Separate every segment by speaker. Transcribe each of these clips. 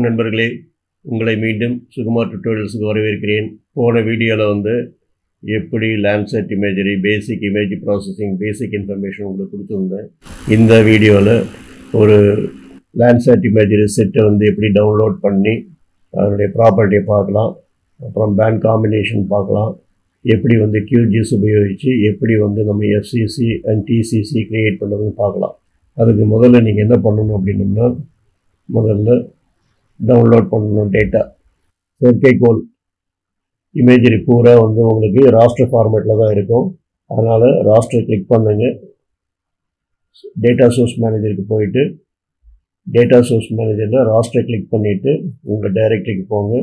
Speaker 1: வணக்கம் நண்பர்களே உங்களை மீண்டும் சுகுமார் டுட்டோரியல்ஸுக்கு வரவேற்கிறேன் போன வீடியோவில் வந்து எப்படி Landsat imagery basic image processing basic information உங்களுக்கு கொடுத்துருந்தேன் இந்த வீடியோவில் ஒரு லேண்ட்செட் இமேஜரி செட்டை வந்து எப்படி டவுன்லோட் பண்ணி அதனுடைய ப்ராப்பர்ட்டியை பார்க்கலாம் அப்புறம் பேண்ட் காம்பினேஷன் பார்க்கலாம் எப்படி வந்து QGIS உபயோகித்து எப்படி வந்து நம்ம எஃப்சிசி அண்ட் டிசிசி க்ரியேட் பண்ணுறதுன்னு பார்க்கலாம் அதுக்கு முதல்ல நீங்கள் என்ன பண்ணணும் அப்படின்னம்னா முதல்ல டவுன்லோட் பண்ணணும் டேட்டா செயற்கைக்கோள் இமேஜரி பூரா வந்து உங்களுக்கு ராஸ்டர் ஃபார்மேட்டில் தான் இருக்கும் அதனால் ராஸ்டர் கிளிக் பண்ணுங்க டேட்டா சோர்ஸ் மேனேஜருக்கு போயிட்டு டேட்டா சோர்ஸ் மேனேஜரில் ராஸ்டர் கிளிக் பண்ணிவிட்டு உங்கள் டைரக்டரிக்கு போங்க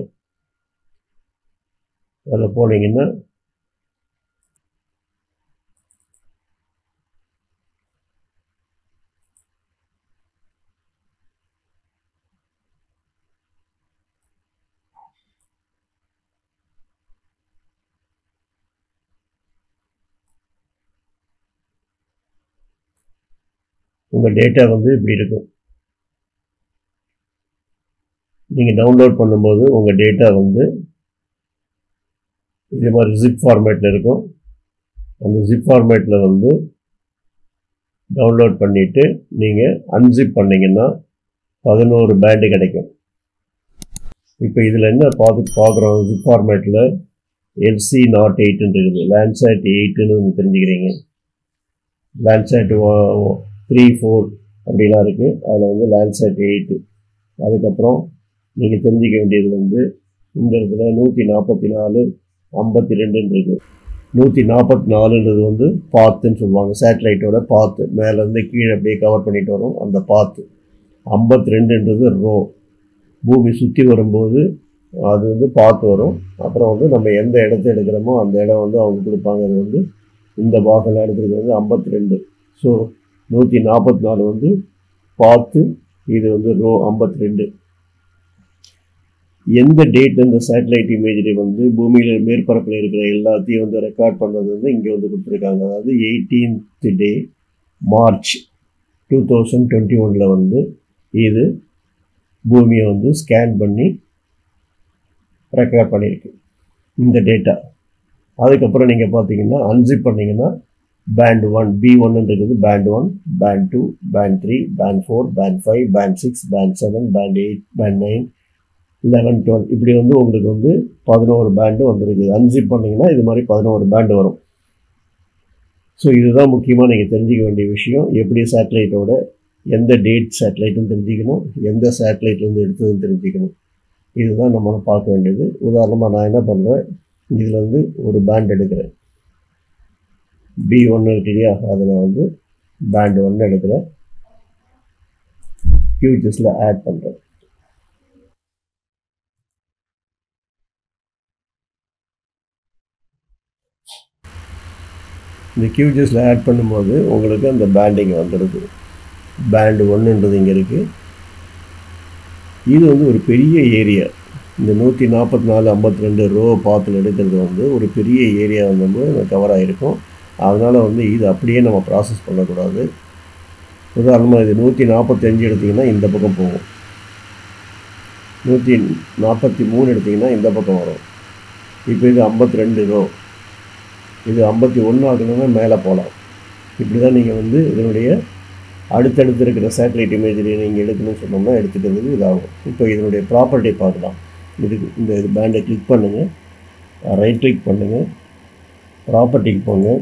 Speaker 1: அதில் போனீங்கன்னா உங்கள் டேட்டா வந்து இப்படி இருக்கும் நீங்கள் டவுன்லோட் பண்ணும்போது உங்கள் டேட்டா வந்து இதே மாதிரி ஜிப் ஃபார்மேட்டில் இருக்கும் அந்த ஜிப் ஃபார்மேட்டில் வந்து டவுன்லோட் பண்ணிவிட்டு நீங்கள் அன்சிப் பண்ணிங்கன்னா பதினோரு பேண்டு கிடைக்கும் இப்போ இதில் என்ன பார்த்து பார்க்குறோம் ஜிப் ஃபார்மேட்டில் எல்சி நாட் எயிட்டுன்னு இருக்குது லேண்ட்சேட் எயிட்டுன்னு தெரிஞ்சுக்கிறீங்க லேண்ட்சேட் த்ரீ ஃபோர் அப்படிலாம் இருக்குது அதில் வந்து லேண்ட்செட் எயிட்டு அதுக்கப்புறம் நீங்கள் தெரிஞ்சிக்க வேண்டியது வந்து இந்த இடத்துல நூற்றி நாற்பத்தி நாலு ஐம்பத்தி ரெண்டுன்னு இருக்குது நூற்றி நாற்பத்தி நாலுன்றது வந்து பாத்துன்னு சொல்லுவாங்க சேட்டலைட்டோட பாத்து மேலேருந்து கீழே அப்படியே கவர் பண்ணிட்டு வரும் அந்த பாத்து ஐம்பத்தி ரெண்டுன்றது ரோ பூமி சுற்றி வரும்போது அது வந்து பாத்து வரும் அப்புறம் வந்து நம்ம எந்த இடத்த எடுக்கிறோமோ அந்த இடம் வந்து அவங்க கொடுப்பாங்க அது வந்து இந்த பாகம்லாம் எடுக்கிறது வந்து ஐம்பத்தி ரெண்டு ஸோ நூற்றி நாற்பத்தி நாலு வந்து பார்த்து இது வந்து ரோ ஐம்பத்தி ரெண்டு எந்த டேட் இந்த சேட்டலைட் இமேஜரி வந்து பூமியில் மேற்பரப்பில் இருக்கிற எல்லாத்தையும் வந்து ரெக்கார்ட் பண்ணுறது வந்து இங்கே வந்து கொடுத்துருக்காங்க அதாவது eighteenth day March two thousand twenty ஒனில் வந்து இது பூமியை வந்து ஸ்கேன் பண்ணி ரெக்கார்ட் பண்ணியிருக்கு இந்த டேட்டா அதுக்கப்புறம் நீங்கள் பார்த்தீங்கன்னா அன்சிப் பண்ணிங்கன்னா பேண்ட் ஒன் பி ஒன்னு இருக்குது band one band two band three band four band five band six band seven band eight band nine eleven twelve இப்படி வந்து உங்களுக்கு வந்து பதினோரு பேண்டு வந்துருக்குது அன்சிப் பண்ணிங்கன்னா இது மாதிரி பதினோரு பேண்டு வரும் ஸோ இதுதான் முக்கியமாக நீங்கள் தெரிஞ்சிக்க வேண்டிய விஷயம் எப்படி சேட்டலைட்டோட எந்த டேட் சேட்டலைட்டும் தெரிஞ்சுக்கணும் எந்த சேட்டலைட்லேருந்து எடுத்ததுன்னு தெரிஞ்சுக்கணும் இதுதான் நம்ம பார்க்க வேண்டியது உதாரணமாக நான் என்ன பண்ணுறேன் இதில் வந்து ஒரு பேண்ட் எடுக்கிறேன் பி ஒன்று இருக்கு இல்லையா அதில் வந்து பேண்ட் ஒன்று எடுக்கிறேன் ஃபியூச்சர்ஸில் ஆட் பண்ணுறேன் இந்த கியூஜஸில் ஆட் பண்ணும்போது உங்களுக்கு அந்த பேண்டிங் வந்துடுது பேண்டு ஒன்றுன்றது இங்கே இருக்குது இது வந்து ஒரு பெரிய ஏரியா இந்த நூற்றி நாற்பத்தி நாலு ஐம்பத்தி ரெண்டு ரோ பாத்தில் எடுக்கிறது வந்து ஒரு பெரிய ஏரியா வந்து கவர் ஆகிருக்கும் அதனால் வந்து இது அப்படியே நம்ம ப்ராசஸ் பண்ணக்கூடாது உதாரணமாக இது நூற்றி நாற்பத்தஞ்சு எடுத்திங்கன்னா இந்த பக்கம் போகும் நூற்றி நாற்பத்தி மூணு எடுத்திங்கன்னா இந்த பக்கம் வரும் இப்போ இது ஐம்பத்தி ரெண்டு ரோ இது ஐம்பத்தி ஒன்று ஆகணும்னா மேலே போகலாம் இப்படி தான் நீங்கள் வந்து இதனுடைய அடுத்தடுத்து இருக்கிற சேட்டலைட் இமேஜரி நீங்கள் எடுக்கணும்னு சொன்னோம்னா எடுத்துக்கிறதுக்கு இதாகும் இப்போ இதனுடைய ப்ராப்பர்ட்டி பார்க்கலாம் இதுக்கு இந்த இது பேண்டை கிளிக் பண்ணுங்கள் ரைட் கிளிக் பண்ணுங்கள் ப்ராப்பர்ட்டிக்கு போங்க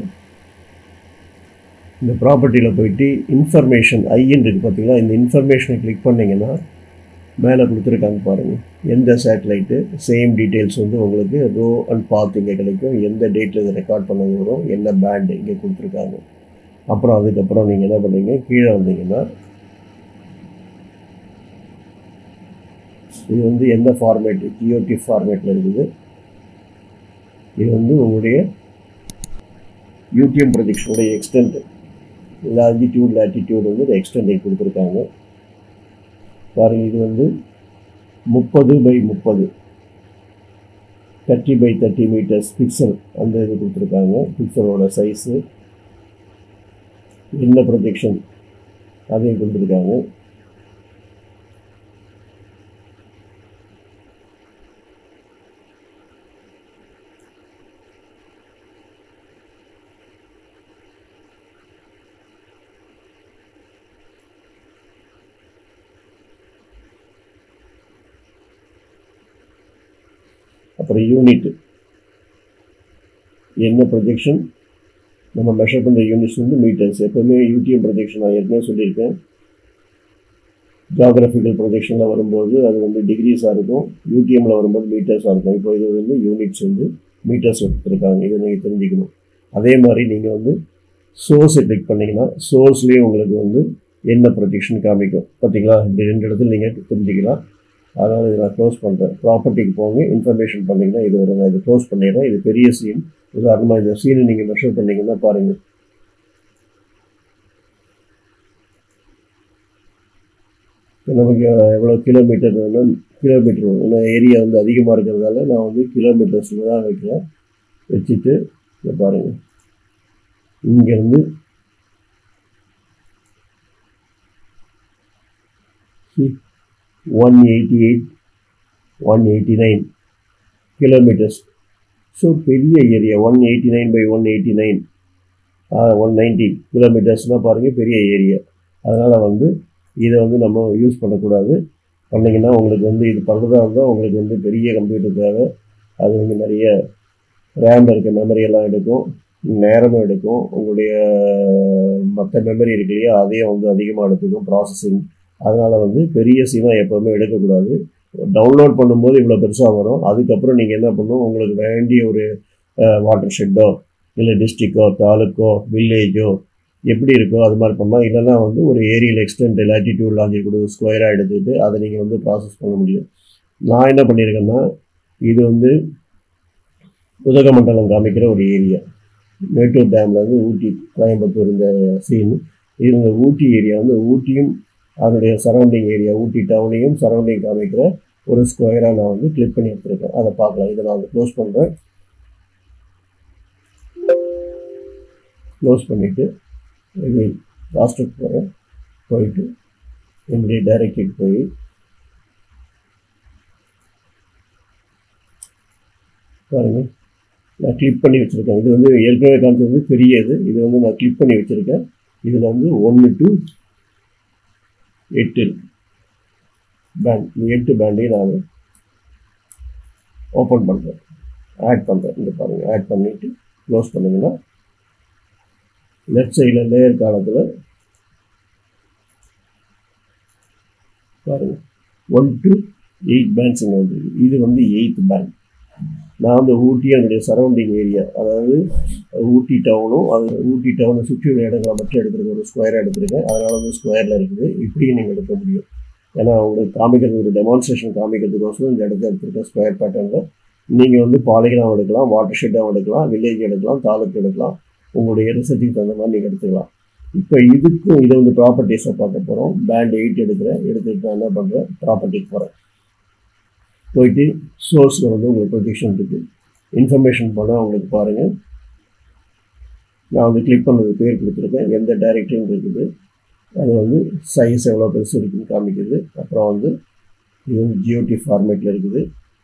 Speaker 1: இந்த ப்ராப்பர்ட்டியில் போயிட்டு இன்ஃபர்மேஷன் ஐன்னு இருக்குது பார்த்தீங்களா இந்த இன்ஃபர்மேஷனை கிளிக் பண்ணிங்கன்னா மேலே கொடுத்துருக்காங்க பாருங்கள் எந்த சேட்டலைட்டு சேம் டீட்டெயில்ஸ் வந்து உங்களுக்கு ரோ அண்ட் பாத் இங்கே கிடைக்கும் எந்த டேட்டில் இதை ரெக்கார்ட் பண்ணது வரும் என்ன பேண்டு இங்கே கொடுத்துருக்காங்க அப்புறம் அதுக்கப்புறம் நீங்கள் என்ன பண்ணுறீங்க கீழே வந்தீங்கன்னா இது வந்து எந்த ஃபார்மேட்டு ஜியோடி ஃபார்மேட்டில் இருக்குது இது வந்து உங்களுடைய யூடிஎம் ப்ரொஜெக்ஷனுடைய எக்ஸ்டென்ட் லாஜிடியூட் லேட்டிடியூட் வந்து எக்ஸ்டென்ட் கொடுத்துருக்காங்க பாருங்கள் இது வந்து முப்பது பை முப்பது thirty by thirty metres pixel அந்த இது கொடுத்துருக்காங்க பிக்சலோட சைஸு என்ன ப்ரொஜெக்ஷன் அதையும் கொடுத்துருக்காங்க அப்புறம் யூனிட் என்ன ப்ரொஜெக்ஷன் நம்ம மெஷர் பண்ணுற யூனிட்ஸ் வந்து மீட்டர்ஸ் எப்போவுமே யூடிஎம் ப்ரொஜெக்ஷன் நான் ஏற்கனவே சொல்லியிருக்கேன் ஜாகிரபிக்கல் ப்ரொஜெக்ஷனில் வரும்போது அது வந்து டிகிரிஸாக இருக்கும் யூடிஎம்மில் வரும்போது மீட்டர்ஸாக இருக்கும் இப்போ இது வந்து யூனிட்ஸ் வந்து மீட்டர்ஸ் எடுத்துருக்காங்க இதை நீங்கள் தெரிஞ்சுக்கணும் அதே மாதிரி நீங்கள் வந்து சோர்ஸை கிளிக் பண்ணிங்கன்னா சோர்ஸ்லேயே உங்களுக்கு வந்து என்ன ப்ரொஜெக்ஷன் காமிக்கும் பார்த்தீங்களா இப்படி ரெண்டு இடத்துல நீங்கள் தெரிஞ்சுக்கலாம் அதனால் இதை நான் க்ளோஸ் பண்ணுறேன் ப்ராப்பர்ட்டிக்கு போங்க இன்ஃபர்மேஷன் பண்ணிங்கன்னா இது வரும் நான் இதை க்ளோஸ் பண்ணிடுறேன் இது பெரிய சீன் உதாரணமாக இந்த சீனை நீங்கள் மெஷர் பண்ணிங்கன்னா பாருங்கள் நமக்கு எவ்வளோ கிலோமீட்டர் வேணும் கிலோமீட்டர் வேணும் ஏன்னா ஏரியா வந்து அதிகமாக இருக்கிறதால நான் வந்து கிலோமீட்டர்ஸில் தான் வைக்கிறேன் வச்சுட்டு இதை பாருங்கள் இங்கேருந்து one eighty eight one eighty nine kilometres so பெரிய area one eighty nine by one eighty nine one ninety கிலோமீட்டர்ஸ்னால் பாருங்கள் பெரிய ஏரியா அதனால் வந்து இதை வந்து நம்ம யூஸ் பண்ணக்கூடாது பண்ணிங்கன்னா உங்களுக்கு வந்து இது பண்ணுறதா இருந்தால் உங்களுக்கு வந்து பெரிய கம்ப்யூட்டர் தேவை அது வந்து நிறைய ரேம் இருக்க மெமரி எல்லாம் எடுக்கும் நேரமும் எடுக்கும் உங்களுடைய மற்ற மெமரி இருக்கு இல்லையா அதையும் வந்து அதிகமாக எடுத்துக்கும் ப்ராசஸிங் அதனால் வந்து பெரிய சீனாக எப்போவுமே எடுக்கக்கூடாது டவுன்லோட் பண்ணும்போது இவ்வளோ பெருசாக வரும் அதுக்கப்புறம் நீங்கள் என்ன பண்ணணும் உங்களுக்கு வேண்டிய ஒரு வாட்டர் ஷெட்டோ இல்லை டிஸ்ட்ரிக்கோ தாலுக்கோ வில்லேஜோ எப்படி இருக்கோ அது மாதிரி பண்ணலாம் இல்லைன்னா வந்து ஒரு ஏரியில் எக்ஸ்டென்ட் லேட்டிடியூட் லாங்கிடியூட் ஸ்கொயராக எடுத்துக்கிட்டு அதை நீங்கள் வந்து ப்ராசஸ் பண்ண முடியும் நான் என்ன பண்ணியிருக்கேன்னா இது வந்து உதகமண்டலம் காமிக்கிற ஒரு ஏரியா மேட்டூர் டேமில் வந்து ஊட்டி கோயம்புத்தூர் இந்த சீன் இது இந்த ஊட்டி ஏரியா வந்து ஊட்டியும் அதனுடைய சரௌண்டிங் ஏரியா ஊட்டி டவுனையும் சரௌண்டிங் காமிக்கிற ஒரு ஸ்கொயராக நான் வந்து கிளிக் பண்ணி எடுத்துருக்கேன் அதை பார்க்கலாம் இதை நான் வந்து க்ளோஸ் பண்ணுறேன் க்ளோஸ் பண்ணிவிட்டு இது லாஸ்ட்டுக்கு போகிறேன் போயிட்டு என்னுடைய டைரக்டுக்கு போய் பாருங்கள் நான் கிளிக் பண்ணி வச்சுருக்கேன் இது வந்து ஏற்கனவே காமிச்சது பெரிய இது இது வந்து நான் கிளிக் பண்ணி வச்சுருக்கேன் இதில் வந்து ஒன்று டு எட்டு பேண்ட் இந்த எட்டு பேண்டையும் நான் ஓப்பன் பண்ணுறேன் ஆட் பண்ணுறேன் இங்கே பாருங்கள் ஆட் பண்ணிவிட்டு க்ளோஸ் பண்ணிங்கன்னா லெஃப்ட் சைடில் லேயர் காலத்தில் பாருங்கள் ஒன் டு எயிட் பேண்ட்ஸ் இங்கே வந்து இது வந்து எயித் பேண்ட் நான் வந்து ஊட்டி அதனுடைய சரௌண்டிங் ஏரியா அதாவது ஊட்டி டவுனும் அது ஊட்டி டவுனை சுற்றி உள்ள இடங்களை மட்டும் எடுத்துருக்கேன் ஒரு ஸ்கொயராக எடுத்துருக்கேன் அதனால் வந்து ஸ்கொயரில் இருக்குது இப்படியும் நீங்கள் எடுக்க முடியும் ஏன்னா உங்களுக்கு காமிக்கிறது ஒரு டெமான்ஸ்ட்ரேஷன் காமிக்கிறதுக்கோசரம் இந்த இடத்த எடுத்துருக்கேன் ஸ்கொயர் பேட்டர்னில் நீங்கள் வந்து பாலிகிராம் எடுக்கலாம் வாட்டர் ஷெட்டாகவும் எடுக்கலாம் வில்லேஜ் எடுக்கலாம் தாலுக்கு எடுக்கலாம் உங்களுடைய ரிசர்ச்சுக்கு தகுந்த மாதிரி நீங்கள் எடுத்துக்கலாம் இப்போ இதுக்கும் இதை வந்து ப்ராப்பர்ட்டிஸை பார்க்க போகிறோம் பேண்ட் எயிட் எடுக்கிறேன் எடுத்துக்கிட்டு நான் என்ன பண்ணுறேன் ப்ராப்பர்ட்டிக்கு போகிறேன் போயிட்டு சோர்ஸில் வந்து உங்களுக்கு ப்ரொஜெக்ஷன் இருக்குது இன்ஃபர்மேஷன் பண்ணால் உங்களுக்கு பாருங்கள் நான் வந்து கிளிக் பண்ணது பேர் கொடுத்துருக்கேன் எந்த டைரக்டரியும் இருக்குது அது வந்து சைஸ் எவ்வளோ பெருசு இருக்குன்னு காமிக்குது அப்புறம் வந்து இது வந்து ஜியோடி ஃபார்மேட்டில் இருக்குது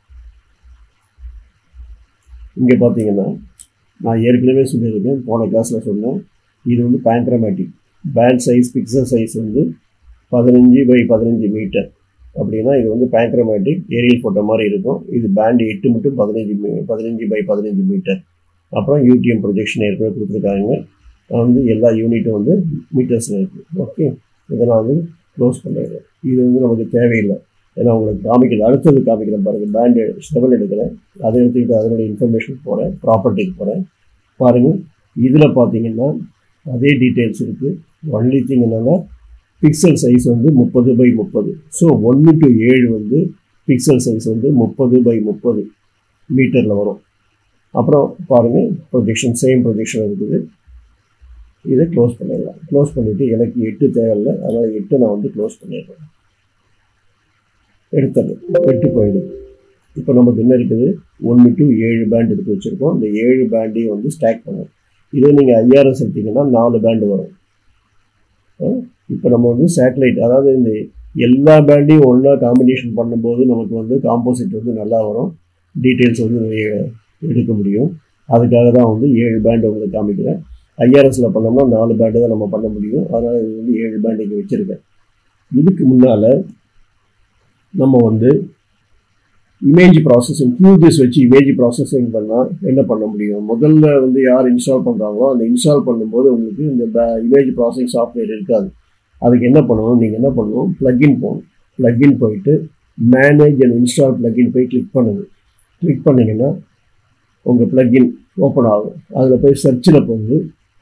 Speaker 1: இங்கே பார்த்தீங்கன்னா நான் ஏற்கனவே சொல்லியிருக்கேன் போன கிளாஸில் சொன்னேன் இது வந்து panchromatic band size pixel size வந்து பதினஞ்சு பை பதினஞ்சு மீட்டர் அப்படின்னா இது வந்து பேங்க்ரமேட்டிக் ஏரியல் ஃபோட்டோ மாதிரி இருக்கும் இது பேண்ட் எட்டு மட்டும் பதினஞ்சு மீ பதினஞ்சு பை பதினஞ்சு மீட்டர் அப்புறம் யூடிஎம் ப்ரொஜெக்ஷன் ஏற்கனவே கொடுத்துருக்காங்க வந்து எல்லா யூனிட்டும் வந்து மீட்டர்ஸில் இருக்குது ஓகே இதை நான் வந்து க்ளோஸ் பண்ணிடுறேன் இது வந்து நமக்கு தேவையில்லை ஏன்னா உங்களுக்கு காமிக்கல அடுத்தது காமிக்கிறேன் பாருங்கள் பேண்டு ஸ்டெபல் எடுக்கிறேன் அதை எடுத்துக்கிட்டு அதனுடைய இன்ஃபர்மேஷன் போகிறேன் ப்ராப்பர்ட்டிக்கு போகிறேன் பாருங்கள் இதில் பார்த்தீங்கன்னா அதே டீட்டெயில்ஸ் இருக்குது ஒன்லி திங் என்னென்னா பிக்சல் சைஸ் வந்து முப்பது பை முப்பது ஸோ ஒன்று டு ஏழு வந்து பிக்சல் சைஸ் வந்து முப்பது பை முப்பது மீட்டரில் வரும் அப்புறம் பாருங்கள் ப்ரொஜெக்ஷன் சேம் ப்ரொஜெக்ஷன் இருக்குது இதை க்ளோஸ் பண்ணிடலாம் க்ளோஸ் பண்ணிவிட்டு எனக்கு எட்டு தேவையில்லை அதனால் எட்டு நான் வந்து க்ளோஸ் பண்ணிடுறேன் எடுத்தது எட்டு போயிடுது இப்போ நமக்கு என்ன இருக்குது ஒன்று டு ஏழு பேண்ட் எடுத்து வச்சுருக்கோம் இந்த ஏழு பேண்டையும் வந்து ஸ்டாக் பண்ணும் இதே நீங்கள் ஐஆர்எஸ் எடுத்தீங்கன்னா நாலு பேண்டு வரும் இப்போ நம்ம வந்து சேட்டலைட் அதாவது இந்த எல்லா பேண்டையும் ஒன்றா காம்பினேஷன் பண்ணும்போது நமக்கு வந்து காம்போசிட் வந்து நல்லா வரும் டீட்டெயில்ஸ் வந்து நிறைய எடுக்க முடியும் அதுக்காக தான் வந்து ஏழு பேண்ட் உங்களுக்கு காமிக்கிறேன் ஐஆர்எஸில் பண்ணோம்னா நாலு பேண்டு தான் நம்ம பண்ண முடியும் அதனால் இது வந்து ஏழு பேண்ட் இங்கே வச்சுருக்கேன் இதுக்கு முன்னால் நம்ம வந்து இமேஜ் ப்ராசஸிங் QGIS வச்சு இமேஜ் ப்ராசஸிங் பண்ணால் என்ன பண்ண முடியும் முதல்ல வந்து யார் இன்ஸ்டால் பண்ணுறாங்களோ அந்த இன்ஸ்டால் பண்ணும்போது உங்களுக்கு இந்த இமேஜ் ப்ராசஸிங் சாஃப்ட்வேர் இருக்காது அதுக்கு என்ன பண்ணணும் நீங்கள் என்ன பண்ணணும் ப்ளக்இன் போகணும் ப்ளக்இன் போயிட்டு மேனேஜ் அண்ட் இன்ஸ்டால் ப்ளக்இன் போய் கிளிக் பண்ணுங்க கிளிக் பண்ணிங்கன்னா உங்கள் ப்ளக்இன் ஓப்பன் ஆகும் அதில் போய் சர்ச்சில் போகுது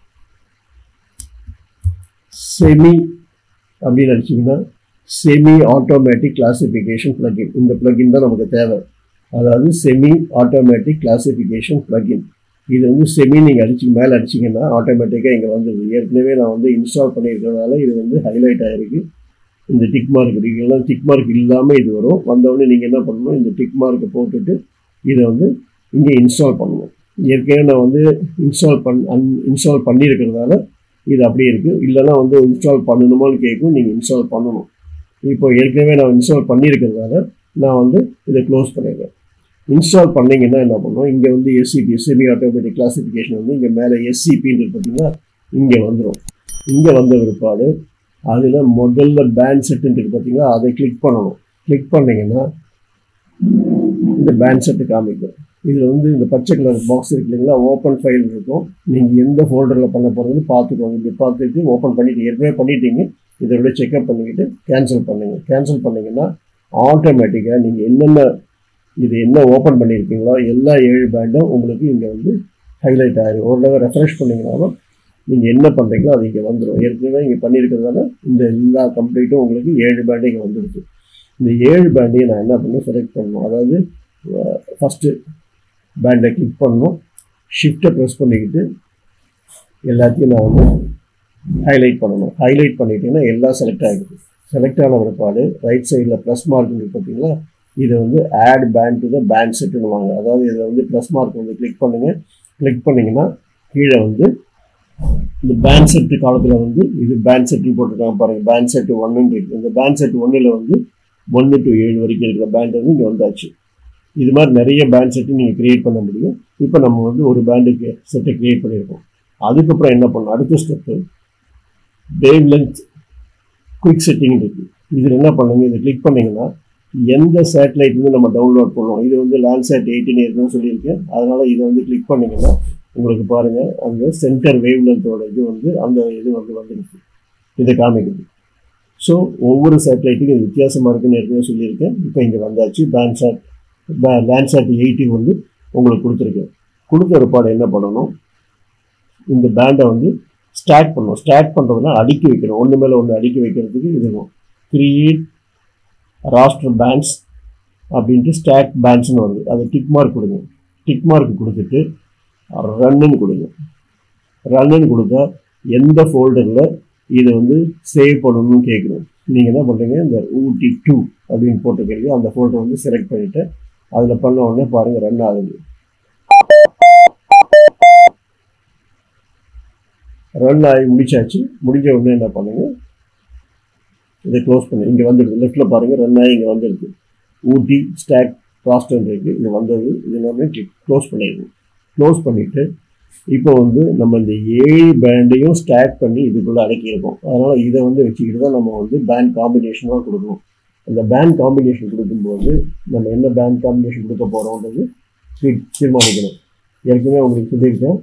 Speaker 1: செமி அப்படின்னு அடிச்சிங்கன்னா செமி ஆட்டோமேட்டிக் கிளாசிஃபிகேஷன் plugin இந்த plugin தான் நமக்கு தேவை அதாவது செமி ஆட்டோமேட்டிக் கிளாசிஃபிகேஷன் plugin இது வந்து செமி நீங்கள் அடிச்சு மேலே அடிச்சிங்கன்னா ஆட்டோமேட்டிக்காக இங்கே வந்துடுது ஏற்கனவே நான் வந்து இன்ஸ்டால் பண்ணியிருக்கிறதுனால இது வந்து ஹைலைட் ஆகிருக்கு இந்த டிக் மார்க் இருக்குலாம் டிக் மார்க் இல்லாமல் இது வரும் வந்தவுடனே நீங்கள் என்ன பண்ணணும் இந்த டிக் மார்க்கை போட்டுட்டு இதை வந்து இங்கே இன்ஸ்டால் பண்ணணும் ஏற்கனவே நான் வந்து இன்ஸ்டால் பண் அன் இன்ஸ்டால் பண்ணியிருக்கிறதால இது அப்படியே இருக்குது இல்லைன்னா வந்து இன்ஸ்டால் பண்ணணுமான்னு கேட்கும் நீங்கள் இன்ஸ்டால் பண்ணணும் இப்போ ஏற்கனவே நான் இன்ஸ்டால் பண்ணியிருக்கிறதால நான் வந்து இதை க்ளோஸ் பண்ணிடுறேன் இன்ஸ்டால் பண்ணீங்கன்னா என்ன பண்ணுவோம் இங்கே வந்து எஸ்சிபி செமி ஆட்டோமேட்டிக் கிளாசிஃபிகேஷன் வந்து இங்கே மேலே எஸ்சிபின்னு பார்த்தீங்கன்னா இங்கே வந்துடும் இங்கே வந்த பிற்பாடு அதில் முதல்ல பேண்ட் செட்டுன்னு இருக்கு பார்த்தீங்களா அதை கிளிக் பண்ணணும் கிளிக் பண்ணீங்கன்னா இந்த பேண்ட் செட்டு காமிக்கும் இதில் வந்து இந்த பச்சை கலர் பாக்ஸ் இருக்கு இல்லைங்களா ஓப்பன் ஃபைல் இருக்கும் நீங்கள் எந்த ஃபோல்டரில் பண்ண போகிறதுன்னு பார்த்துக்கோங்க இப்படி பார்த்துட்டு ஓப்பன் பண்ணிட்டு ஏற்கனவே பண்ணிட்டீங்க இதோட செக்அப் பண்ணிக்கிட்டு கேன்சல் பண்ணுங்க கேன்சல் பண்ணீங்கன்னா ஆட்டோமேட்டிக்காக நீங்கள் என்னென்ன இது என்ன ஓப்பன் பண்ணியிருக்கீங்களோ எல்லா ஏழு பேண்டும் உங்களுக்கு இங்கே வந்து ஹைலைட் ஆகிடும் ஒரு தடவை ரெஃப்ரெஷ் பண்ணிங்கனாலும் நீங்கள் என்ன பண்ணுறீங்களோ அது இங்கே வந்துடும் ஏற்கனவே இங்கே பண்ணியிருக்கிறதால இந்த எல்லா கம்ப்ளீட்டும் உங்களுக்கு ஏழு பேண்டு இங்கே வந்துடுது இந்த ஏழு பேண்டையும் நான் என்ன பண்ணணும் செலக்ட் பண்ணணும் அதாவது ஃபஸ்ட்டு பேண்டை கிளிக் பண்ணணும் ஷிஃப்ட்டை ப்ரெஸ் பண்ணிக்கிட்டு எல்லாத்தையும் நான் வந்து ஹைலைட் பண்ணணும் ஹைலைட் பண்ணிட்டீங்கன்னா எல்லாம் செலக்ட் ஆகிடுது செலக்ட் ஆன பிற்பாடு ரைட் சைடில் ப்ளஸ் மார்க் இருக்கு பார்த்தீங்களா இதை வந்து add band to the band செட்டுன்னுவாங்க அதாவது இதை வந்து ப்ளஸ் மார்க் வந்து கிளிக் பண்ணுங்கள் கிளிக் பண்ணிங்கன்னா கீழே வந்து இந்த பேண்ட் செட்டு காலத்தில் வந்து இது பேண்ட் செட்டுன்னு போட்டிருக்காங்க பாருங்கள் பேண்ட் செட்டு ஒன்றுன்னு இருக்குது இந்த பேண்ட் செட் ஒன்றில் வந்து ஒன்று டு ஏழு வரைக்கும் இருக்கிற பேண்ட் வந்து இங்கே வந்தாச்சு இது மாதிரி நிறைய பேண்ட் செட்டு நீங்கள் க்ரியேட் பண்ண முடியும் இப்போ நம்ம வந்து ஒரு பேண்டுக்கு செட்டை க்ரியேட் பண்ணியிருக்கோம் அதுக்கப்புறம் என்ன பண்ணணும் அடுத்த step wavelength quick setting இருக்குது இதில் என்ன பண்ணுங்க இதை கிளிக் பண்ணிங்கன்னா எந்த சேட்டலைட் வந்து நம்ம டவுன்லோட் பண்ணுவோம் இது வந்து லேண்ட்சேட் எயிட்டின் இருக்குன்னு சொல்லியிருக்கேன் அதனால் இதை வந்து கிளிக் பண்ணிங்கன்னா உங்களுக்கு பாருங்கள் அந்த சென்டர் வேவ் லென்த்தோட இது வந்து அந்த இது வந்து வந்துருக்கு இதை காமிக்குது ஸோ ஒவ்வொரு சேட்டலைட்டுக்கும் இது வித்தியாசமாக இருக்குன்னு ஏற்கனவே சொல்லியிருக்கேன் இப்போ இங்கே வந்தாச்சு பேண்ட்சாட் லேண்ட்சாட் எயிட்டி வந்து உங்களுக்கு கொடுத்துருக்கேன் கொடுத்த ஒரு பாடம் என்ன பண்ணணும் இந்த பேண்டை வந்து ஸ்டார்ட் பண்ணணும் ஸ்டார்ட் பண்ணுறதுனா அடுக்கி வைக்கணும் ஒன்று மேலே ஒன்று அடுக்கி வைக்கிறதுக்கு இதுவும் கிரியேட் ராஸ்டர் பேண்ட்ஸ் அப்படின்ட்டு ஸ்டாக் பேண்ட்ஸ்னு வருது அதை டிக் மார்க் கொடுங்க டிக் மார்க் கொடுத்துட்டு ரன்னுன்னு கொடுங்க ரன்னுன்னு கொடுத்தா எந்த ஃபோல்டரில் இதை வந்து சேவ் பண்ணணும்னு கேட்குறோம் நீங்கள் என்ன பண்ணுறீங்க இந்த ஊட்டி டூ அப்படின்னு போட்டுக்கிறீங்க அந்த ஃபோல்டர் வந்து செலக்ட் பண்ணிவிட்டு அதில் பண்ண உடனே பாருங்கள் ரன் ஆகுது ரன் ஆகி முடிச்சாச்சு முடிஞ்ச உடனே என்ன பண்ணுங்க இதை க்ளோஸ் பண்ணு இங்கே வந்துடுது லெஃப்ட்டில் பாருங்கள் ரன் ஆகி இங்கே வந்துடுது ஊட்டி ஸ்டாக் ராஸ்டர் இருக்குது இது வந்தது இது எல்லாமே க்ளோஸ் பண்ணிடுது க்ளோஸ் பண்ணிவிட்டு இப்போ வந்து நம்ம இந்த ஏழு பேண்டையும் ஸ்டாக் பண்ணி இதுக்குள்ளே அடக்கியிருக்கோம் அதனால் இதை வந்து வச்சுக்கிட்டு தான் நம்ம வந்து பேண்ட் காம்பினேஷனாக கொடுக்கணும் அந்த பேண்ட் காம்பினேஷன் கொடுக்கும்போது நம்ம என்ன பேண்ட் காம்பினேஷன் கொடுக்க போகிறோன்றது தீர்மானிக்கணும் ஏற்கனவே உங்களுக்கு சொல்லியிருக்கேன்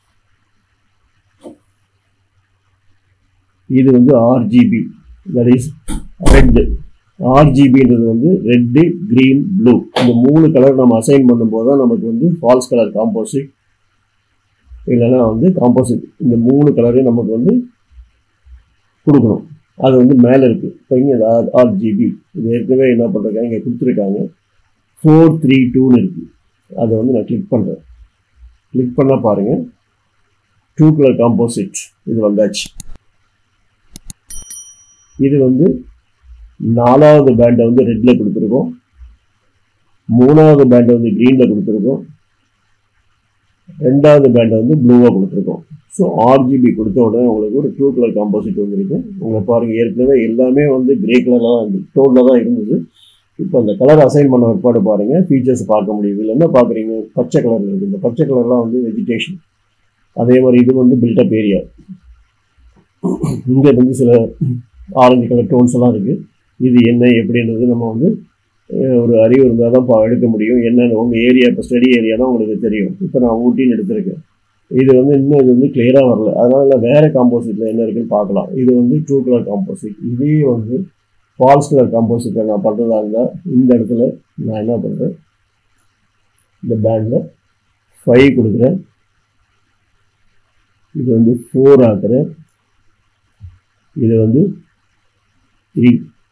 Speaker 1: இது வந்து ஆர்ஜிபி தட் இஸ் ரெட்டு ஆர்ஜிபின்றது வந்து ரெட்டு க்ரீன் ப்ளூ இந்த மூணு கலர் நம்ம அசைன் பண்ணும்போது தான் நமக்கு வந்து ஃபால்ஸ் கலர் காம்போசிட் இல்லைன்னா வந்து காம்போசிட் இந்த மூணு கலரையும் நமக்கு வந்து கொடுக்கணும் அது வந்து மேலே இருக்குது இப்போ இங்கே ஆர்ஜிபி இது ஏற்கனவே என்ன பண்ணுறாங்க இங்கே கொடுத்துருக்காங்க ஃபோர் த்ரீ டூன்னு இருக்குது அதை வந்து நான் கிளிக் பண்ணுறேன் கிளிக் பண்ணால் பாருங்கள் டூ கலர் காம்போசிட் இது வந்தாச்சு இது வந்து நாலாவது பேண்டை வந்து ரெட்டில் கொடுத்துருக்கோம் மூணாவது பேண்டை வந்து க்ரீனில் கொடுத்துருக்கோம் ரெண்டாவது பேண்டை வந்து ப்ளூவாக கொடுத்துருக்கோம் ஸோ ஆர்ஜிபி கொடுத்த உடனே உங்களுக்கு ஒரு ப்ளூ கலர் காம்போசிட் வந்துருக்கு உங்கள் பாருங்கள் ஏற்கனவே எல்லாமே வந்து கிரே கலரில் தான் இருந்தது டோனில் தான் இருந்தது இப்போ அந்த கலர் அசைன் பண்ண ஏற்பாடு பாருங்கள் ஃபீச்சர்ஸ் பார்க்க முடியுது இல்லை என்ன பார்க்குறீங்க பச்சை கலர் இருக்குது இந்த பச்சை கலர்லாம் வந்து வெஜிடேஷன் அதே மாதிரி இது வந்து பில்டப் ஏரியா இங்கே வந்து சில ஆரஞ்சு கலர் டோன்ஸ் எல்லாம் இருக்குது இது என்ன எப்படின்றது நம்ம வந்து அஹ், ஒரு அறிவு இருந்தால் தான் பா எடுக்க முடியும் என்னென்ன உங்கள் ஏரியா இப்போ ஸ்டடி ஏரியா தான் உங்களுக்கு தெரியும் இப்போ நான் ஊட்டின்னு எடுத்திருக்கேன் இது வந்து இன்னும் இது வந்து கிளியராக வரல அதனால் நான் வேறு காம்போசிட்டில் என்ன இருக்குன்னு பார்க்கலாம் இது வந்து ட்ரூ கலர் காம்போசிட் இதே வந்து ஃபால்ஸ் கலர் காம்போசிட்டில் நான் பண்ணுறதா இருந்தால் இந்த இடத்துல நான் என்ன பண்ணுறேன் இந்த பேண்டில் ஃபைவ் கொடுக்குறேன் இது வந்து ஃபோர் ஆக்குறேன் இது வந்து த்ரீ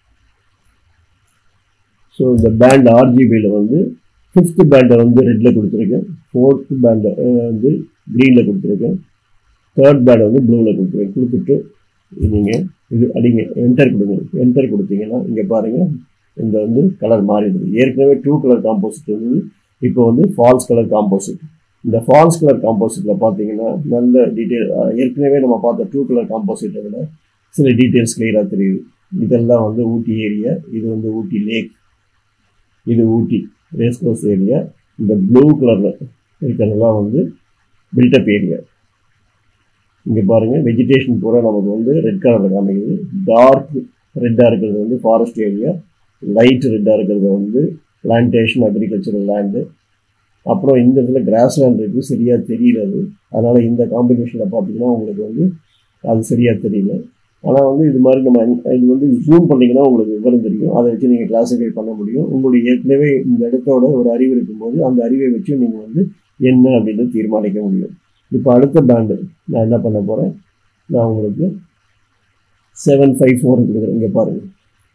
Speaker 1: ஸோ இந்த பேண்ட் ஆர்ஜிபியில் வந்து ஃபிஃப்த் பேண்டை வந்து ரெட்டில் கொடுத்துருக்கேன் ஃபோர்த்து பேண்டை வந்து க்ரீனில் கொடுத்துருக்கேன் தேர்ட் பேண்டை வந்து ப்ளூவில் கொடுத்துருக்கேன் கொடுத்துட்டு நீங்கள் இது அடிங்க என்டர் கொடுங்க என்டர் கொடுத்தீங்கன்னா இங்கே பாருங்கள் இந்த வந்து கலர் மாறிடுது ஏற்கனவே டூ கலர் காம்போசிட் வந்து இப்போ வந்து ஃபால்ஸ் கலர் காம்போசிட் இந்த ஃபால்ஸ் கலர் காம்போசிட்டில் பார்த்தீங்கன்னா நல்ல டீட்டெயில் ஏற்கனவே நம்ம பார்த்த டூ கலர் காம்போசிட்டை விட சில டீட்டெயில்ஸ் கிளியராக தெரியுது இதெல்லாம் வந்து ஊட்டி ஏரியா இது வந்து ஊட்டி லேக் இது ஊட்டி ரேஸ் கோர்ஸ் ஏரியா இந்த ப்ளூ கலரில் இருக்கிறதெல்லாம் வந்து பில்டப் ஏரியா இங்கே பாருங்கள் வெஜிடேஷன் பூரா நமக்கு வந்து ரெட் கலரில் காமிக்குது டார்க் ரெட்டாக இருக்கிறது வந்து ஃபாரஸ்ட் ஏரியா லைட் ரெட்டாக இருக்கிறது வந்து பிளான்டேஷன் அக்ரிகல்ச்சரல் லேண்டு அப்புறம் இந்த இடத்துல கிராஸ் லேண்ட் இருக்குது சரியாக தெரியல அது அதனால் இந்த காம்பினேஷனில் பார்த்தீங்கன்னா உங்களுக்கு வந்து அது சரியாக தெரியல ஆனால் வந்து இது மாதிரி நம்ம இது வந்து ஜூம் பண்ணிங்கன்னா உங்களுக்கு விவரம் தெரியும் அதை வச்சு நீங்கள் கிளாஸிஃபை பண்ண முடியும் உங்களுக்கு ஏற்கனவே இந்த இடத்தோட ஒரு அறிவு இருக்கும்போது அந்த அறிவை வச்சு நீங்கள் வந்து என்ன அப்படின்னு தீர்மானிக்க முடியும் இப்போ அடுத்த பேண்டு நான் என்ன பண்ண போகிறேன் நான் உங்களுக்கு செவன் ஃபைவ் ஃபோர் கொடுக்குறேன் இங்கே பாருங்கள்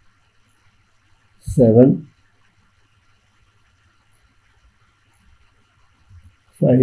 Speaker 1: செவன் ஃபைவ்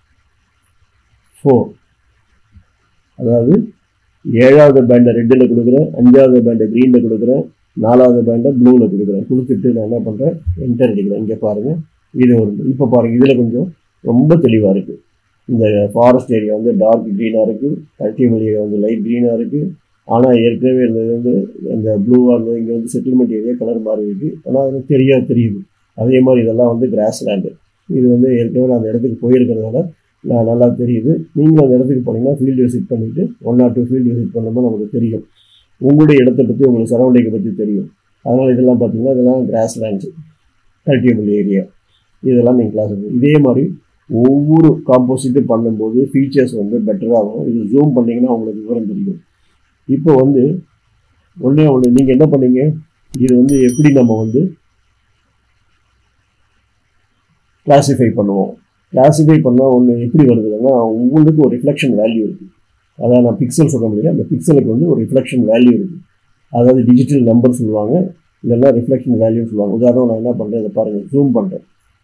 Speaker 1: ஃபோர் அதாவது ஏழாவது பேண்டை ரெட்டில் கொடுக்குறேன் அஞ்சாவது பேண்டை க்ரீனில் கொடுக்குறேன் நாலாவது பேண்டை ப்ளூவில் கொடுக்குறேன் கொடுத்துட்டு நான் என்ன பண்ணுறேன் என்டர் அடிக்கிறேன் இங்கே பாருங்கள் இது ஒரு இப்போ பாருங்கள் இதில் கொஞ்சம் ரொம்ப தெளிவாக இருக்குது இந்த ஃபாரஸ்ட் ஏரியா வந்து டார்க் க்ரீனாக இருக்குது கல்டிவல் ஏரியா வந்து லைட் க்ரீனாக இருக்குது ஆனால் ஏற்கனவே இருந்தது வந்து இந்த ப்ளூவாக இருந்தது இங்கே வந்து செட்டில்மெண்ட் ஏரியா கலர் மாறி இருக்குது ஆனால் அது தெரியாது தெரியுது அதே மாதிரி இதெல்லாம் வந்து கிராஸ் லேண்டு இது வந்து ஏற்கனவே நான் அந்த இடத்துக்கு போயிருக்கிறதுனால நான் நல்லா தெரியுது நீங்களும் அந்த இடத்துக்கு போனீங்கன்னா ஃபீல்டு விசிட் பண்ணிவிட்டு one or two field visit பண்ணும்போது நமக்கு தெரியும் உங்களுடைய இடத்த பற்றி உங்களுக்கு சரௌண்டிங்கை பற்றி தெரியும் அதனால் இதெல்லாம் பார்த்தீங்கன்னா இதெல்லாம் கிராஸ் லேண்ட்ஸு கல்டிவபிள் ஏரியா இதெல்லாம் நீங்கள் கிளாஸ் இதே மாதிரி ஒவ்வொரு காம்போசிட்டும் பண்ணும்போது ஃபீச்சர்ஸ் வந்து பெட்டராகும் இது ஜூம் பண்ணிங்கன்னா உங்களுக்கு விவரம் தெரியும் இப்போ வந்து ஒன்றே ஒன்று நீங்கள் என்ன பண்ணீங்க இது வந்து எப்படி நம்ம வந்து கிளாஸிஃபை பண்ணுவோம் கிளாஸிஃபை பண்ணால் ஒன்று எப்படி வருதுன்னா ஒவ்வொன்றுக்கும் ஒரு ரிஃப்ளெக்ஷன் வேல்யூ இருக்குது அதான் நான் பிக்சல் சொல்ல முடியல அந்த பிக்சலுக்கு வந்து ஒரு ரிஃப்ளெக்ஷன் வேல்யூ இருக்குது அதாவது டிஜிட்டல் நம்பர் சொல்லுவாங்க இல்லைன்னா ரிஃப்ளெக்ஷன் வேல்யூன்னு சொல்லுவாங்க உதாரணம் நான் என்ன பண்ணுறேன் இதை பாருங்கள் ஜூம் பண்ணுறேன்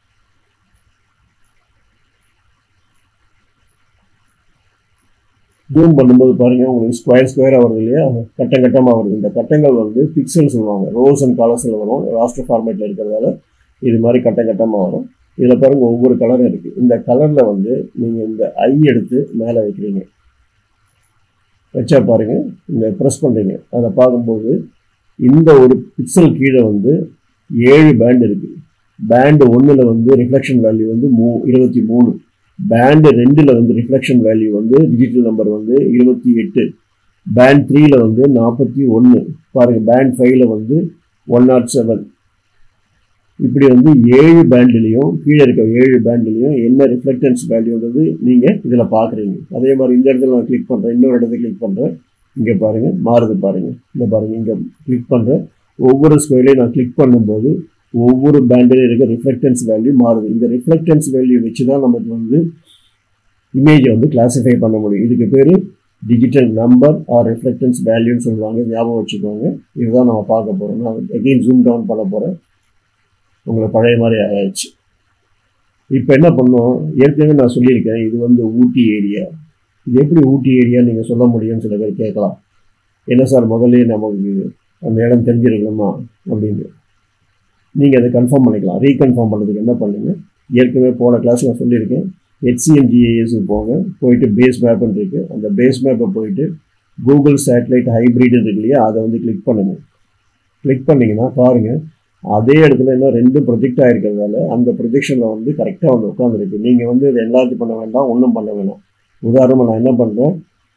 Speaker 1: ஜூம் பண்ணும்போது பாருங்கள் உங்களுக்கு ஸ்கொயர் ஸ்கொயராக வருது இல்லையா கட்டம் கட்டமாக வருது இந்த கட்டங்கள் வந்து பிக்சல் சொல்லுவாங்க ரோஸ் அண்ட் கலர்ஸில் வரும் ராஸ்டர் ஃபார்மேட்டில் இருக்கிறதால இது மாதிரி கட்டம் கட்டமாக வரும் இதில் பாருங்கள் ஒவ்வொரு கலரும் இருக்குது இந்த கலரில் வந்து நீங்கள் இந்த ஐ எடுத்து மேலே வைக்கிறீங்க வச்சா பாருங்கள் இந்த ப்ரெஸ் பண்ணுறீங்க அதை பார்க்கும்போது இந்த ஒரு பிக்சல் கீழே வந்து ஏழு பேண்ட் இருக்குது பேண்டு ஒன்றில் வந்து ரிஃப்ளெக்ஷன் வேல்யூ வந்து மூ இருபத்தி மூணு பேண்டு ரெண்டில் வந்து ரிஃப்ளெக்ஷன் வேல்யூ வந்து டிஜிட்டல் நம்பர் வந்து இருபத்தி எட்டு பேண்ட் த்ரீல வந்து நாற்பத்தி ஒன்று பாருங்கள் பேண்ட் ஃபைவ்ல வந்து ஒன் நாட் செவன் இப்படி வந்து ஏழு பேண்ட்லேயும் கீழே இருக்க ஏழு பேண்ட்லேயும் என்ன ரிஃப்ளெக்டன்ஸ் வேல்யூன்றது நீங்கள் இதில் பார்க்குறீங்க அதே மாதிரி இந்த இடத்துல நான் கிளிக் பண்ணுறேன் இன்னொரு இடத்துல கிளிக் பண்ணுறேன் இங்கே பாருங்கள் மாறுது பாருங்கள் இந்த பாருங்கள் இங்கே கிளிக் பண்ணுறேன் ஒவ்வொரு ஸ்கொயர்லையும் நான் கிளிக் பண்ணும்போது ஒவ்வொரு பேண்டிலையும் இருக்க ரிஃப்ளெக்டன்ஸ் வேல்யூ மாறுது இந்த ரிஃப்ளெக்டன்ஸ் வேல்யூ வச்சு தான் நமக்கு வந்து இமேஜை வந்து கிளாஸிஃபை பண்ண முடியும் இதுக்கு பேர் டிஜிட்டல் நம்பர் ஆர் ரிஃப்ளெக்டன்ஸ் வேல்யூன்னு சொல்லுவாங்க ஞாபகம் வச்சுக்கோங்க இதுதான் நம்ம பார்க்க போகிறோம் நான் எகெயின் ஜூம் டவுன் பண்ண போகிறேன் உங்களை பழைய மாதிரி ஆயிடுச்சு இப்போ என்ன பண்ணோம் ஏற்கனவே நான் சொல்லியிருக்கேன் இது வந்து ஊட்டி ஏரியா இது எப்படி ஊட்டி ஏரியா நீங்கள் சொல்ல முடியும்னு சில பேர் கேட்கலாம் என்ன சார் முதல்ல நமக்கு அந்த இடம் தெரிஞ்சிருக்கணுமா அப்படின்னு நீங்கள் அதை கன்ஃபார்ம் பண்ணிக்கலாம் ரீகன்ஃபார்ம் பண்ணுறதுக்கு என்ன பண்ணுங்க ஏற்கனவே போன கிளாஸ் நான் சொல்லியிருக்கேன் ஹெச்சிஎன்ஜிஏஎஸ்க்கு போங்க போயிட்டு பேஸ் மேப்னு இருக்குது அந்த பேஸ் மேப்பை போயிட்டு கூகுள் சேட்டலைட் ஹைப்ரிட் இருக்கு இல்லையா அதை வந்து கிளிக் பண்ணுங்கள் கிளிக் பண்ணிங்கன்னா பாருங்கள் அதே இடத்துல இன்னும் ரெண்டு ப்ரொஜெக்ட் ஆகிருக்கிறதால அந்த ப்ரொஜெக்ஷனில் வந்து கரெக்டாக வந்து உட்காந்துருக்கு நீங்கள் வந்து இதை எல்லாத்தையும் பண்ண வேண்டாம் ஒன்றும் பண்ண வேணாம் உதாரணமாக நான் என்ன பண்ணுறேன்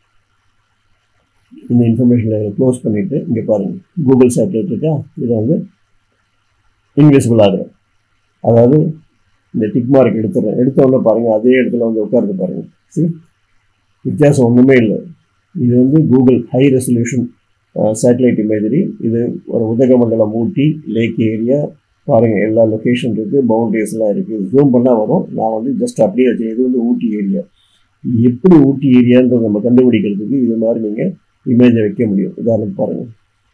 Speaker 1: இந்த இன்ஃபர்மேஷனை க்ளோஸ் பண்ணிவிட்டு இங்கே பாருங்கள் கூகுள் சேட்டலைட் இருக்கா இதை வந்து இன்விசிபிள் ஆகுறேன் அதாவது இந்த டிக் மார்க் எடுத்துறேன் எடுத்த உடனே பாருங்கள் அதே இடத்துல வந்து உட்காருது பாருங்கள் சரி வித்தியாசம் ஒன்றுமே இல்லை இது வந்து Google high resolution satellite imagery இது ஒரு உதகமண்டலம் ஊட்டி லேக் ஏரியா பாருங்கள் எல்லா லொக்கேஷன் இருக்குது பவுண்டரிஸ்லாம் இருக்குது ஜூம் பண்ணால் வரும் நான் வந்து ஜஸ்ட் அப்படியே வச்சேன் இது வந்து ஊட்டி ஏரியா எப்படி ஊட்டி ஏரியான்றதை நம்ம கண்டுபிடிக்கிறதுக்கு இது மாதிரி நீங்கள் இமேஜை வைக்க முடியும் உதாரணம் பாருங்கள்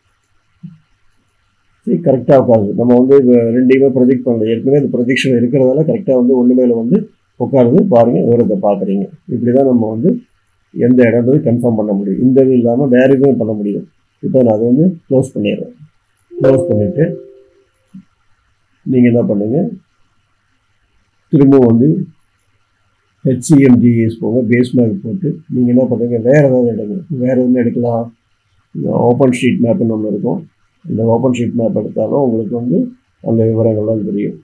Speaker 1: சரி கரெக்டாக உட்காருது நம்ம வந்து இப்போ ரெண்டையுமே ப்ரொஜெக்ட் பண்ணல ஏற்கனவே இந்த ப்ரொஜெக்ஷன் இருக்கிறதால கரெக்டாக வந்து ஒன்று மேலே வந்து உட்காருது பாருங்கள் விவரத்தை பார்க்குறீங்க இப்படி தான் நம்ம வந்து எந்த இடம்ன்றது கன்ஃபார்ம் பண்ண முடியும் இந்த இது இல்லாமல் வேறு எதுவும் பண்ண முடியும் இப்போ நான் அதை வந்து க்ளோஸ் பண்ணிடுறேன் க்ளோஸ் பண்ணிவிட்டு நீங்கள் என்ன பண்ணுங்கள் திரும்பவும் வந்து ஹெச்சிஎம்ஜிஎஸ் போங்க பேஸ் மேப் போட்டு நீங்கள் என்ன பண்ணுறீங்க வேறு ஏதாவது எடுங்க வேறு எதுவும் எடுக்கலாம் ஓப்பன் ஷீட் மேப்னு ஒன்று இருக்கும் இந்த ஓப்பன் ஷீட் மேப் எடுத்தாலும் உங்களுக்கு வந்து அந்த விவரங்கள்லாம் தெரியும்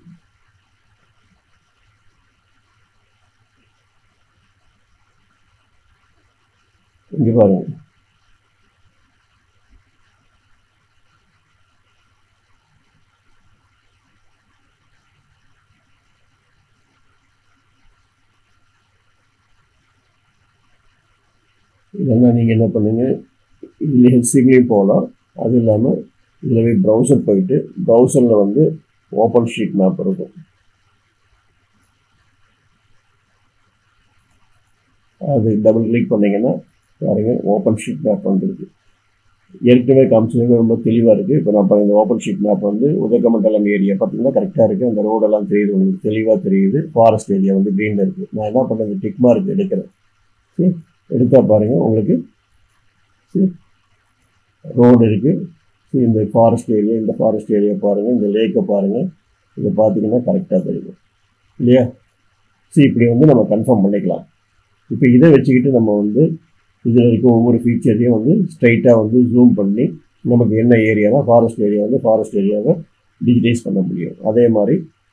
Speaker 1: இங்கே பாருங்க இதெல்லாம் நீங்கள் என்ன பண்ணுங்க இதில் ஹெல்சிங்லேயும் போகலாம் அது இல்லாமல் இதில் போய் ப்ரௌசர் போயிட்டு ப்ரௌசரில் வந்து ஓப்பன் ஷீட் மேப் இருக்கும் அது டபுள் கிளிக் பண்ணிங்கன்னா பாருங்க ஓப்பன் ஷீட் மேப் வந்துருக்கு ஏற்கனவே காமிச்சது ரொம்ப தெளிவாக இருக்குது இப்போ நான் இந்த ஓப்பன் ஷீட் மேப் வந்து உதகமண்டலம் ஏரியா பார்த்தீங்கன்னா கரெக்டாக இருக்குது அந்த ரோடெல்லாம் தெரியுது உங்களுக்கு தெளிவாக தெரியுது ஃபாரஸ்ட் ஏரியா வந்து க்ரீனில் இருக்குது நான் என்ன பண்ணேன் டிக் மார்க் எடுக்கிறேன் சரி எடுத்தால் பாருங்கள் உங்களுக்கு ரோடு இருக்குது இந்த ஃபாரஸ்ட் ஏரியா இந்த ஃபாரஸ்ட் ஏரியா பாருங்கள் இந்த லேக்கை பாருங்கள் இதை பார்த்தீங்கன்னா கரெக்டாக தெரியும் இல்லையா சரி இப்படி வந்து நம்ம கன்ஃபார்ம் பண்ணிக்கலாம் இப்போ இதை வச்சுக்கிட்டு நம்ம வந்து இதில் இருக்க ஒவ்வொரு ஃபீச்சரையும் வந்து ஸ்ட்ரைட்டாக வந்து ஜூம் பண்ணி நமக்கு என்ன ஏரியானா ஃபாரஸ்ட் ஏரியா வந்து ஃபாரஸ்ட் ஏரியாவை டிஜிட்டைஸ் பண்ண முடியும் அதே மாதிரி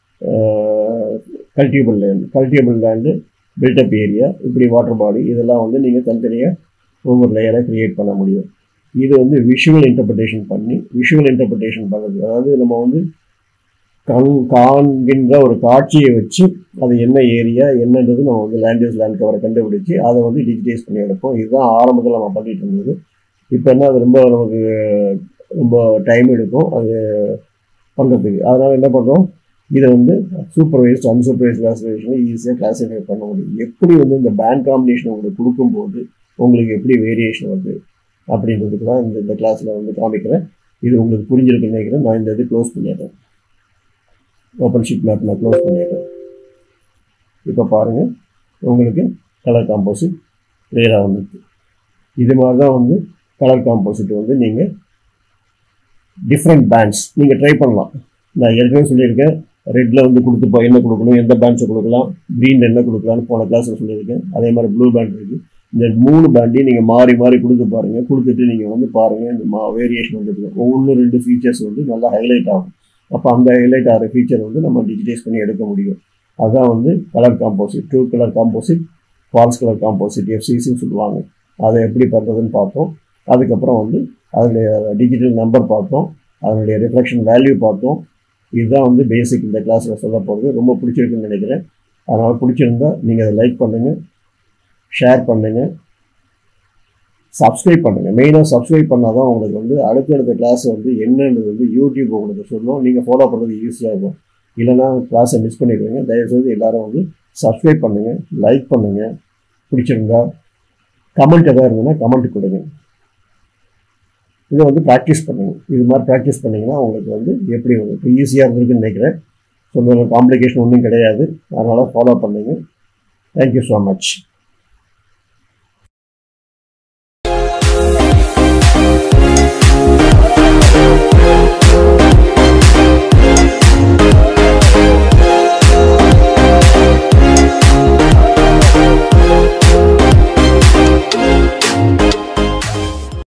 Speaker 1: cultivable land cultivable land built up area இப்படி வாட்டர் பாடி இதெல்லாம் வந்து நீங்கள் தனித்தனியாக ஒவ்வொரு லேயராக க்ரியேட் பண்ண முடியும் இது வந்து விஷுவல் இன்டர்பிரிட்டேஷன் பண்ணி விஷுவல் இன்டர்பிரிட்டேஷன் பண்ணுறது அதாவது நம்ம வந்து கண் காண்கின்ற ஒரு காட்சியை வச்சு அது என்ன ஏரியா என்னன்றது நம்ம வந்து லேண்டேஜ் லேண்ட் கவரை கண்டுபிடிச்சி அதை வந்து டிஜிட்டைஸ் பண்ணி எடுப்போம் இதுதான் ஆரம்பத்தில் நம்ம பண்ணிட்டு இருந்தது இப்போ என்ன அது ரொம்ப நமக்கு ரொம்ப டைம் எடுக்கும் அது பண்ணுறதுக்கு அதனால் என்ன பண்ணுறோம் இதை வந்து சூப்பர்வைஸ்ட் அன்சூப்பர்வைஸ் கிளாஸிஃபிகேஷனை ஈஸியாக கிளாஸிஃபை பண்ண முடியும் எப்படி வந்து இந்த பேண்ட் காம்பினேஷன் உங்களுக்கு கொடுக்கும்போது உங்களுக்கு எப்படி வேரியேஷன் வருது அப்படின்றதுக்கு தான் இந்த இந்த கிளாஸில் வந்து காமிக்கிறேன் இது உங்களுக்கு புரிஞ்சிருக்குன்னு நினைக்கிறேன் நான் இந்த இது க்ளோஸ் பண்ணிடுறேன் ஓப்பன் ஷீட் மேப் நான் க்ளோஸ் பண்ணிடுறேன் இப்போ பாருங்கள் உங்களுக்கு கலர் காம்போசிட் கிளியராக வந்துருக்கு இது மாதிரி தான் வந்து கலர் காம்போசிட் வந்து நீங்கள் டிஃப்ரெண்ட் பேண்ட்ஸ் நீங்கள் ட்ரை பண்ணலாம் நான் ஏற்கனவே சொல்லியிருக்கேன் ரெட்டில் வந்து கொடுத்துப்போ என்ன கொடுக்கணும் எந்த பேண்ட்ஸை கொடுக்கலாம் க்ரீன் என்ன கொடுக்கலாம்னு போன கிளாஸில் சொல்லியிருக்கேன் அதே மாதிரி ப்ளூ பேண்ட் இருக்குது இந்த மூணு பேண்டையும் நீங்கள் மாறி மாறி கொடுத்து பாருங்கள் கொடுத்துட்டு நீங்கள் வந்து பாருங்கள் இந்த மா வேரியேஷன் வந்துருக்கு ஒவ்வொன்று ரெண்டு ஃபீச்சர்ஸ் வந்து நல்லா ஹைலைட் ஆகும் அப்போ அந்த ஹைலைட் ஆகிற ஃபீச்சர் வந்து நம்ம டிஜிட்டைஸ் பண்ணி எடுக்க முடியும் அதுதான் வந்து colour composite true colour composite false colour composite எஃப்சிசின்னு சொல்லுவாங்க அதை எப்படி பண்ணுறதுன்னு பார்த்தோம் அதுக்கப்புறம் வந்து அதனுடைய டிஜிட்டல் நம்பர் பார்த்தோம் அதனுடைய ரிஃப்ளெக்ஷன் வேல்யூ பார்த்தோம் இதுதான் வந்து பேசிக் இந்த கிளாஸில் சொல்ல போகிறது ரொம்ப பிடிச்சிருக்குன்னு நினைக்கிறேன் அதனால் பிடிச்சிருந்தா நீங்கள் அதை லைக் பண்ணுங்கள் ஷேர் பண்ணுங்கள் சப்ஸ்கிரைப் பண்ணுங்கள் மெயினாக சப்ஸ்கிரைப் பண்ணால் தான் உங்களுக்கு வந்து அடுத்தடுத்த கிளாஸ் வந்து என்னென்னு வந்து யூடியூப் உங்களுக்கு சொல்லும் நீங்கள் ஃபாலோ பண்ணுறது ஈஸியாக இருக்கும் இல்லைனா கிளாஸை மிஸ் பண்ணிடுவீங்க தயவுசெய்து எல்லாரும் வந்து சப்ஸ்கிரைப் பண்ணுங்கள் லைக் பண்ணுங்கள் பிடிச்சிருந்தா கமெண்ட் எதாவது இருந்ததுன்னா கமெண்ட் கொடுங்க இதை வந்து ப்ராக்டிஸ் பண்ணுங்கள் இது மாதிரி ப்ராக்டிஸ் பண்ணிங்கன்னா உங்களுக்கு வந்து எப்படி உங்களுக்கு ஈஸியாக இருந்திருக்குன்னு நினைக்கிறேன் சொல்லுங்கள் காம்ப்ளிகேஷன் ஒன்றும் கிடையாது அதனால் ஃபாலோ பண்ணுங்கள் தேங்க்யூ ஸோ மச்